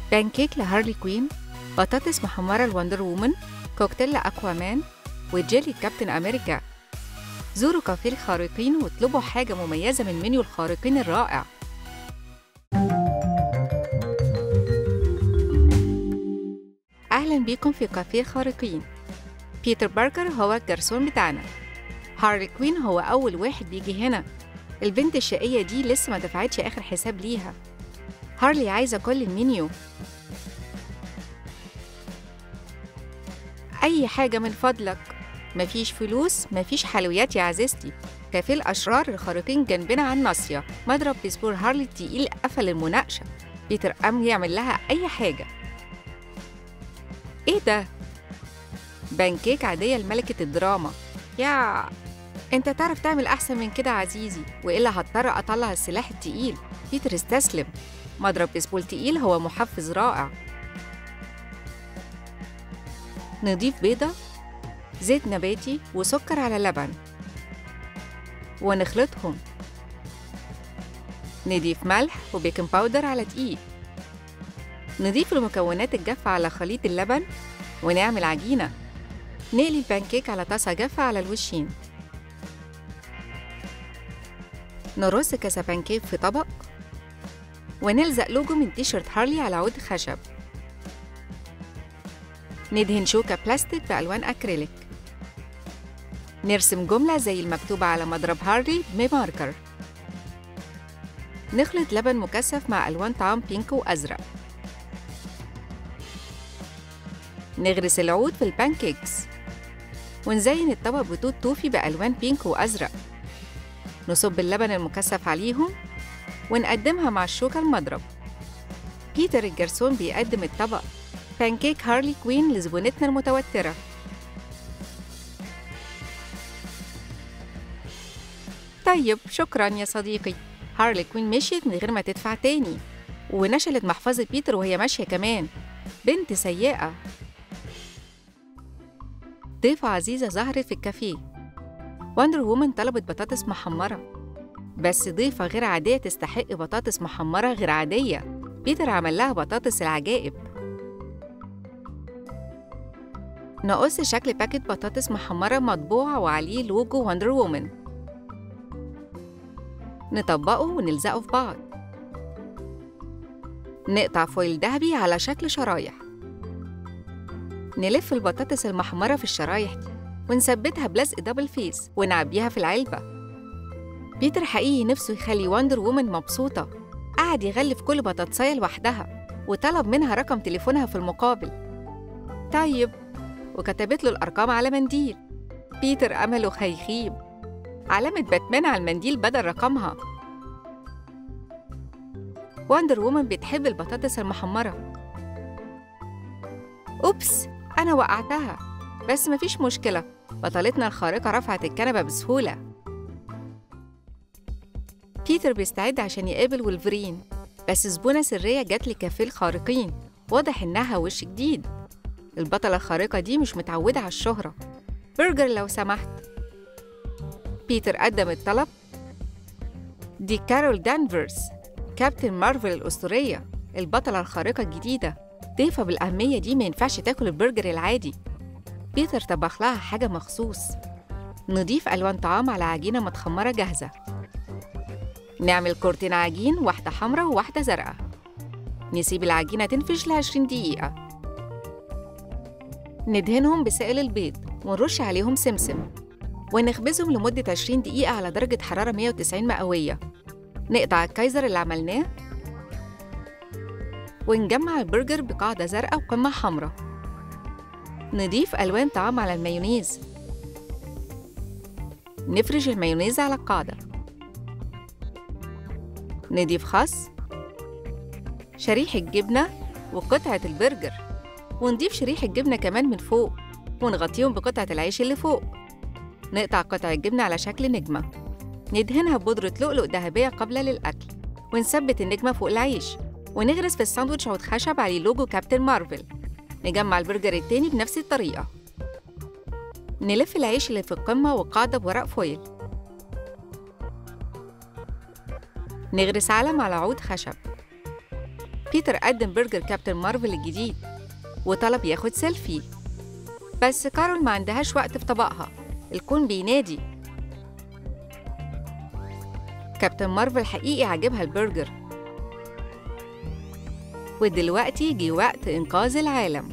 بانكيك لهارلي كوين بطاطس محمرة لوندر وومن كوكتيل لأكوامان وجيلي كابتن أمريكا زوروا كافيه الخارقين واطلبوا حاجة مميزة من منيو الخارقين الرائع أهلا بيكم في كافيه الخارقين بيتر باركر هو الجرسون بتاعنا هارلي كوين هو أول واحد بيجي هنا البنت الشقية دي لسه ما دفعتش آخر حساب ليها هارلي عايزة كل المنيو أي حاجة من فضلك مفيش فلوس مفيش حلويات يا عزيزتي كافيه الأشرار الخارقين جنبنا على الناصية مضرب بيسبور هارلي التقيل قفل المناقشة بيتر قام يعمل لها أي حاجة إيه ده؟ بانكيك عادية لملكة الدراما يا انت تعرف تعمل احسن من كده عزيزي والا هضطر اطلع السلاح التقيل بيتر استسلم مضرب بيسبول تقيل هو محفز رائع نضيف بيضة زيت نباتي وسكر على لبن ونخلطهم نضيف ملح وبيكنج باودر على دقيق نضيف المكونات الجافة على خليط اللبن ونعمل عجينة نقلي البانكيك على طاسة جافة على الوشين نرص كاسة بانكيك في طبق ونلزق لوجو من تيشيرت هارلي على عود خشب ندهن شوكة بلاستيك بألوان أكريليك نرسم جملة زي المكتوبة على مضرب هارلي بماركر نخلط لبن مكثف مع ألوان طعام بينك وأزرق نغرس العود في البانكيكس ونزين الطبق بتوت توفي بألوان بينك وأزرق نصب اللبن المكثف عليهم ونقدمها مع الشوكة المضرب بيتر الجرسون بيقدم الطبق بانكيك هارلي كوين لزبونتنا المتوترة طيب شكرا يا صديقي هارلي كوين مشيت من غير ما تدفع تاني ونشلت محفظة بيتر وهي ماشية كمان بنت سيئة ضيفة عزيزة ظهرت في الكافيه وندر وومن طلبت بطاطس محمرة بس ضيفة غير عادية تستحق بطاطس محمرة غير عادية بيتر عمل لها بطاطس العجائب نقص شكل باكت بطاطس محمرة مطبوع وعليه لوجو وندر وومن نطبقه ونلزقه في بعض نقطع فويل ذهبي على شكل شرايح نلف البطاطس المحمرة في الشرايح دي ونثبتها بلزق دبل فيس ونعبيها في العلبة بيتر حقيقي نفسه يخلي وندر وومن مبسوطة قعد يغلف كل بطاطساية لوحدها وطلب منها رقم تليفونها في المقابل طيب وكتبت له الأرقام على منديل بيتر أمله هيخيب علامة باتمان على المنديل بدل رقمها وندر وومن بتحب البطاطس المحمرة أوبس أنا وقعتها بس مفيش مشكلة بطلتنا الخارقة رفعت الكنبة بسهولة بيتر بيستعد عشان يقابل ولفرين بس زبونة سرية جات لكافيه الخارقين واضح إنها وش جديد البطلة الخارقة دي مش متعودة على الشهرة برجر لو سمحت بيتر قدم الطلب دي كارول دانفرز كابتن مارفل الأسطورية البطلة الخارقة الجديدة ضيفة بالأهمية دي ما ينفعش تاكل البرجر العادي بيتر طبخ لها حاجة مخصوص نضيف ألوان طعام على عجينة متخمرة جاهزة نعمل كورتين عجين واحدة حمراء وواحدة زرقاء نسيب العجينة تنفش ل 20 دقيقة ندهنهم بسائل البيض ونرش عليهم سمسم ونخبزهم لمدة 20 دقيقة على درجة حرارة 190 مئوية نقطع الكايزر اللي عملناه ونجمع البرجر بقاعدة زرقاء وقمة حمراء نضيف ألوان طعام على المايونيز نفرش المايونيز على القاعدة نضيف خس شريحة جبنة وقطعة البرجر ونضيف شريحة جبنة كمان من فوق ونغطيهم بقطعة العيش اللي فوق نقطع قطع الجبنة على شكل نجمة ندهنها ببودرة لؤلؤ ذهبية قبل للأكل ونثبت النجمة فوق العيش ونغرس في الساندوتش عود خشب عليه لوجو كابتن مارفل نجمع البرجر التاني بنفس الطريقة نلف العيش اللي في القمة والقاعدة بورق فويل نغرس علم على عود خشب بيتر قدم برجر كابتن مارفل الجديد وطلب ياخد سيلفي بس كارول ما عندهاش وقت في طبقها الكون بينادي كابتن مارفل حقيقي عجبها البرجر ودلوقتي جه وقت إنقاذ العالم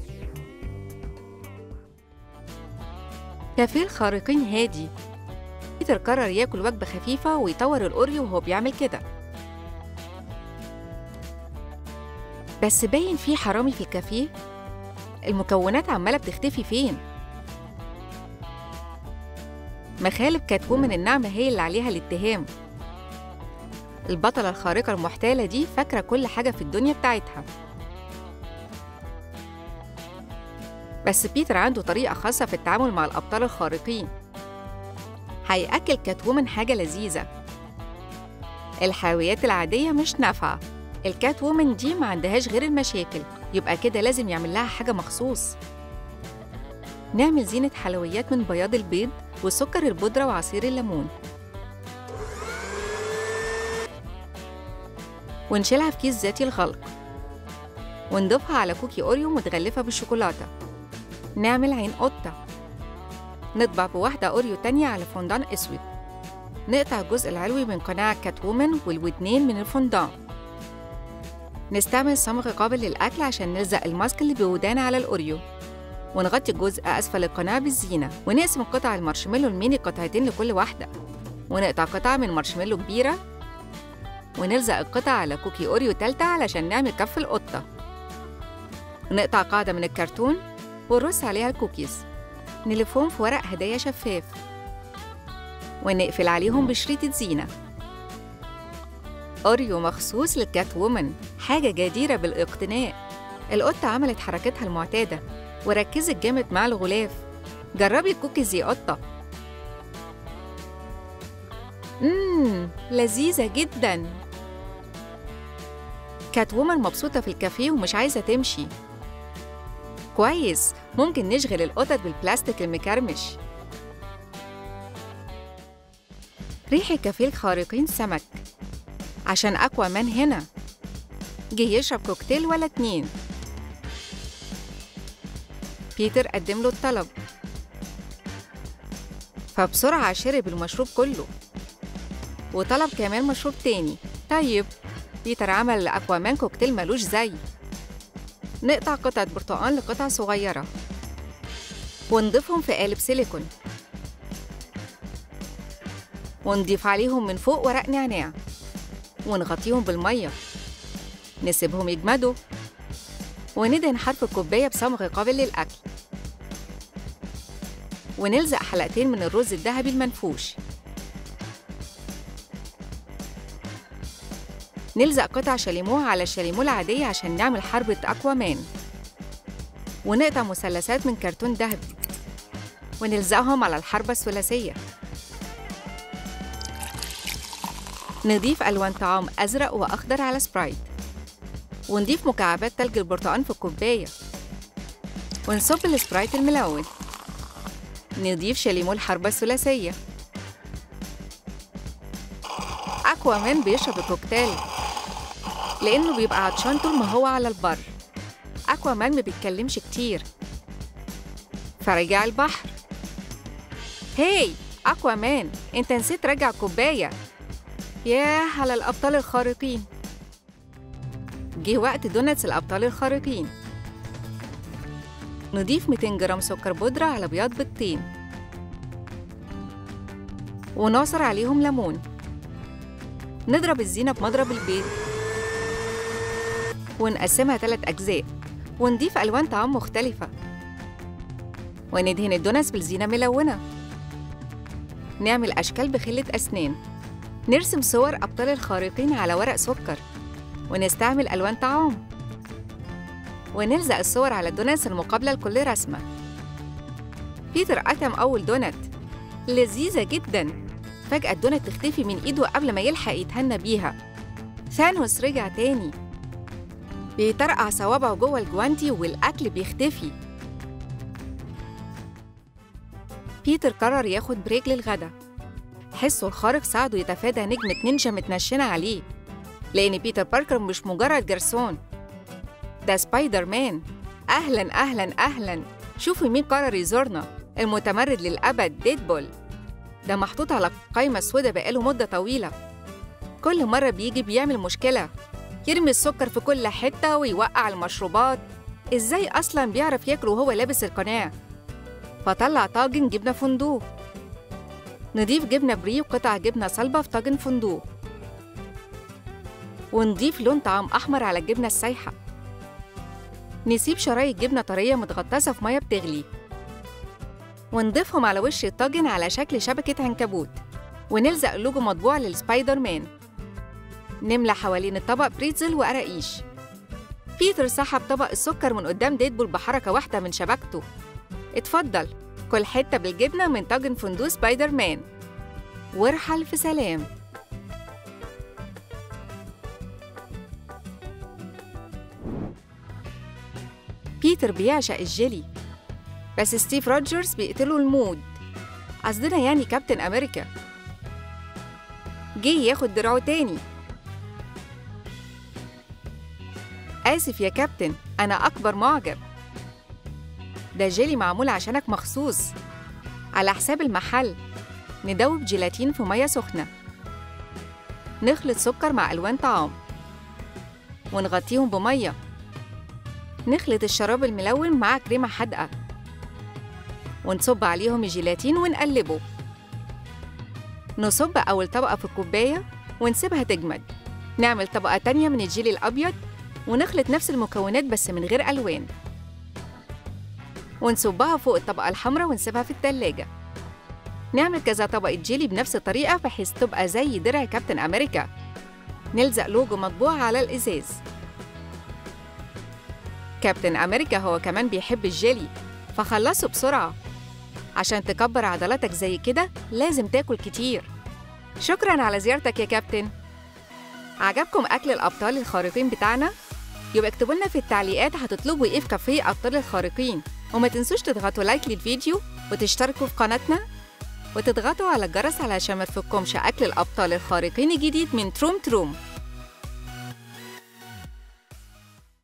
كافيه الخارقين هادي بيتر قرر ياكل وجبة خفيفة ويطور الأوريو وهو بيعمل كده بس باين في حرامي في الكافيه المكونات عمالة بتختفي فين مخالب كانت وومن النعمة هي اللي عليها الاتهام البطلة الخارقة المحتالة دي فاكرة كل حاجة في الدنيا بتاعتها بس بيتر عنده طريقة خاصة في التعامل مع الأبطال الخارقين هيأكل كات وومن حاجة لذيذة الحلويات العادية مش نافعة الكات وومن دي ما عندهاش غير المشاكل يبقى كده لازم يعمل لها حاجة مخصوص نعمل زينة حلويات من بياض البيض وسكر البودرة وعصير الليمون ونشيلها في كيس ذاتي الغلق ونضيفها على كوكي أوريو متغلفة بالشوكولاتة نعمل عين قطة نطبع بواحدة أوريو تانية على فondان أسود نقطع الجزء العلوي من قناع كات وومن والودنين من الفondان نستعمل صمغ قابل للأكل عشان نلزق الماسك اللي بودان على الأوريو ونغطي الجزء أسفل القناع بالزينة ونقسم قطع المارشميلو الميني قطعتين لكل واحدة ونقطع قطعة من مارشميلو كبيرة ونلزق القطع على كوكي أوريو تالتة علشان نعمل كف القطة نقطع قاعدة من الكرتون ونرص عليها الكوكيز نلفهم في ورق هدايا شفاف ونقفل عليهم بشريطة زينة أوريو مخصوص للكات وومن حاجة جديرة بالاقتناء القطة عملت حركتها المعتادة وركزت جامد مع الغلاف جربي الكوكيز يا قطة مم لذيذة جدا كات وومن مبسوطة في الكافيه ومش عايزة تمشي كويس ممكن نشغل القطط بالبلاستيك المكرمش ريح كافيه الخارقين سمك عشان أقوى مان هنا جه يشرب كوكتيل ولا اتنين بيتر قدم له الطلب فبسرعة شرب المشروب كله وطلب كمان مشروب تاني طيب بيتر عمل لأكوامان كوكتيل ملوش زي نقطع قطعة برتقان لقطع صغيرة ونضيفهم في قالب سيليكون ونضيف عليهم من فوق ورق نعناع ونغطيهم بالمية نسيبهم يجمدوا وندهن حرف الكوباية بصمغ قابل للأكل ونلزق حلقتين من الرز الذهبي المنفوش نلزق قطع شاليمو على الشاليمو العادية عشان نعمل حربة أكوامان ونقطع مثلثات من كرتون ذهبي ونلزقهم على الحربة الثلاثية نضيف ألوان طعام أزرق وأخضر على سبرايت ونضيف مكعبات تلج البرتقال في الكوباية ونصب السبرايت الملون نضيف شاليمو الحربة الثلاثية أكوامان بيشرب الكوكتيل لأنه بيبقى عطشان طول ما هو على البر أكوامان ما بيتكلمش كتير فرجع البحر هاي أكوامان أنت نسيت رجع كوباية ياه على الأبطال الخارقين جه وقت دوناتس الأبطال الخارقين نضيف 200 جرام سكر بودرة على بياض بيضتين ونعصر عليهم ليمون نضرب الزينة بمضرب البيض ونقسمها ثلاث أجزاء ونضيف ألوان طعام مختلفة وندهن الدوناتس بالزينة ملونة نعمل أشكال بخلة أسنان نرسم صور أبطال الخارقين على ورق سكر ونستعمل ألوان طعام ونلزق الصور على الدوناتس المقابلة لكل رسمة بيتر قتم أول دونات لذيذة جدا فجأة الدونات تختفي من إيده قبل ما يلحق يتهنى بيها ثانوس رجع تاني بيطرقع صوابعه جوه الجوانتي والأكل بيختفي بيتر قرر ياخد بريك للغدا حسه الخارق ساعده يتفادى نجمة نينجا متنشنة عليه لأن بيتر باركر مش مجرد جرسون ده سبايدر مان أهلا أهلا أهلا شوفوا مين قرر يزورنا المتمرد للأبد ديدبول ده محطوط على قائمة سودا بقاله مدة طويلة كل مرة بيجي بيعمل مشكلة يرمي السكر في كل حتة ويوقع المشروبات إزاي أصلا بيعرف ياكل وهو لابس القناع فطلع طاجن جبنة فندوق نضيف جبنة بري وقطع جبنة صلبة في طاجن فندوق ونضيف لون طعام أحمر على الجبنة السايحة نسيب شرايط جبنة طرية متغطسة في مية بتغلي ونضيفهم على وش الطاجن على شكل شبكة عنكبوت ونلزق لوجو مطبوع للسبايدر مان نملى حوالين الطبق بريتزل وقراقيش بيتر سحب طبق السكر من قدام ديدبول بحركة واحدة من شبكته اتفضل كل حتة بالجبنة من طاجن فندوق سبايدر مان وارحل في سلام بيتر بيعشق الجيلي بس ستيف روجرز بيقتله المود قصدنا يعني كابتن أمريكا جه ياخد دراعه تاني آسف يا كابتن أنا أكبر معجب ده جيلي معمول عشانك مخصوص على حساب المحل ندوب جيلاتين في مية سخنة نخلط سكر مع ألوان طعام ونغطيهم بمية نخلط الشراب الملون مع كريمة حادقة ونصب عليهم الجيلاتين ونقلبه نصب أول طبقة في الكوباية ونسيبها تجمد نعمل طبقة تانية من الجيلي الأبيض ونخلط نفس المكونات بس من غير ألوان ونصبها فوق الطبقة الحمراء ونسيبها في التلاجة نعمل كذا طبقة جيلي بنفس الطريقة بحيث تبقى زي درع كابتن أمريكا نلزق لوجو مطبوع على الإزاز كابتن أمريكا هو كمان بيحب الجيلي فخلصه بسرعة عشان تكبر عضلاتك زي كده لازم تاكل كتير شكرا على زيارتك يا كابتن عجبكم أكل الأبطال الخارقين بتاعنا؟ يبقى اكتبوا لنا في التعليقات هتطلبوا ايه في كافيه أبطال الخارقين وما تنسوش تضغطوا لايك للفيديو وتشتركوا في قناتنا وتضغطوا على الجرس علشان ما تفوتكمش أكل الأبطال الخارقين الجديد من تروم تروم